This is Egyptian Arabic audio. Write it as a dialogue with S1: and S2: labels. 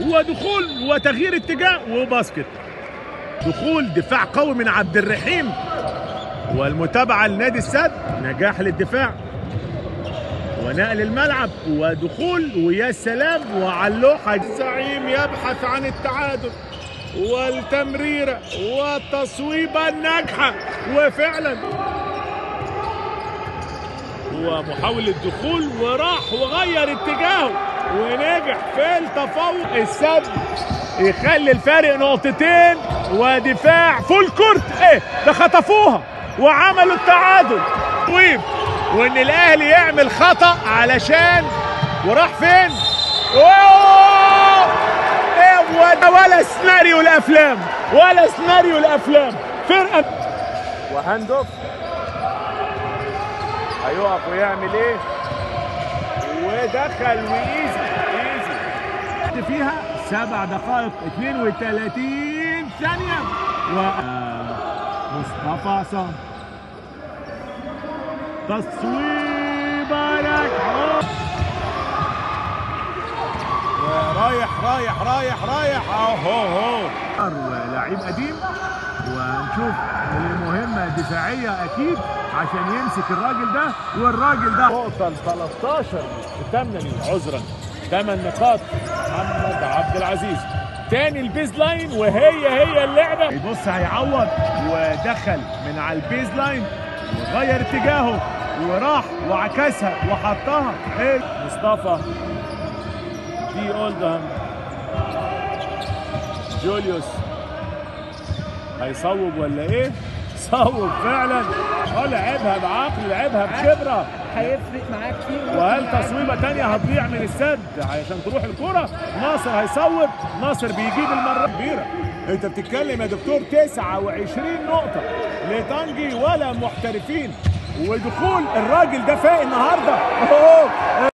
S1: ودخول وتغيير اتجاه وباسكت دخول دفاع قوي من عبد الرحيم والمتابعة لنادي السد نجاح للدفاع ونقل الملعب ودخول ويا سلام وعلوحة الزعيم يبحث عن التعادل والتمريرة والتصويبة الناجحة وفعلا هو محاولة دخول وراح وغير اتجاهه ونجح في التفوق السد يخلي الفارق نقطتين ودفاع فول كورت ايه ده خطفوها وعملوا التعادل طيب وان الاهلي يعمل خطا علشان وراح فين أوه! ايه ولا- ولا سيناريو الافلام ولا سيناريو الافلام فرقه وهاند اوف هيقف ويعمل ايه ودخل وايزي ايزي فيها سبع دقائق 32 ثانية و آه، مصطفى عصام تصويبة ناجحة رايح رايح رايح رايح اهو هو لعيب قديم ونشوف المهمة دفاعية أكيد عشان يمسك الراجل ده والراجل ده نقطة ال 13 قدامنا مين عذرا 8 نقاط محمد عبد العزيز تاني البيز لاين وهي هي اللعبة يبص هيعوض ودخل من على البيز لاين وغير اتجاهه وراح وعكسها وحطها إيه؟ مصطفى دي اولدهام جوليوس هيصوب ولا ايه؟ صوب فعلا اه لعبها بعقل لعبها بخبره
S2: هيفرق معاك كتير
S1: وهل تصويبه تانية هتضيع من السد عشان تروح الكرة ناصر هيصوب ناصر بيجيب المرة كبيرة انت بتتكلم يا دكتور 29 نقطة لطنجي ولا محترفين ودخول الراجل ده فاق النهارده اهو